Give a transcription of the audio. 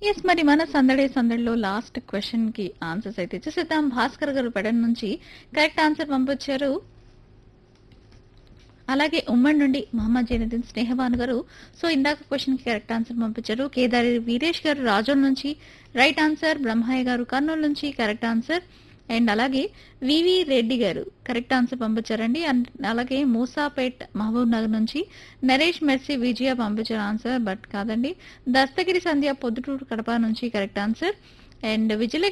yes మరి మన సందడి సందడిలో లాస్ట్ క్వశ్చన్ కి ఆన్సర్స్ అయితే చూసేద్దాం భాస్కర్ గారు పెడన్ నుంచి కరెక్ట్ ఆన్సర్ పంపించారు అలాగే ఉమ్మడి నుండి మహమ్మద్ జైనుద్దీన్ స్నేహబాను గారు సో ఇందాక క్వశ్చన్ కి కరెక్ట్ ఆన్సర్ పంపించారు కేదారి వీరేష్ గారు రాజోల్ నుంచి రైట్ ఆన్సర్ బ్రహ్మయ్య గారు కర్నూలు నుంచి కరెక్ట్ ఆన్సర్ అండ్ అలాగే వివి రెడ్డి గారు కరెక్ట్ ఆన్సర్ పంపించారండి అండ్ అలాగే మూసాపేట్ మహబూబ్ నగర్ నుంచి నరేష్ మెర్సీ విజయ పంపించారు ఆన్సర్ బట్ కాదండి దస్తగిరి సంధ్య పొద్దుటూరు కడప నుంచి కరెక్ట్ ఆన్సర్ అండ్ విజయలక్ష్మి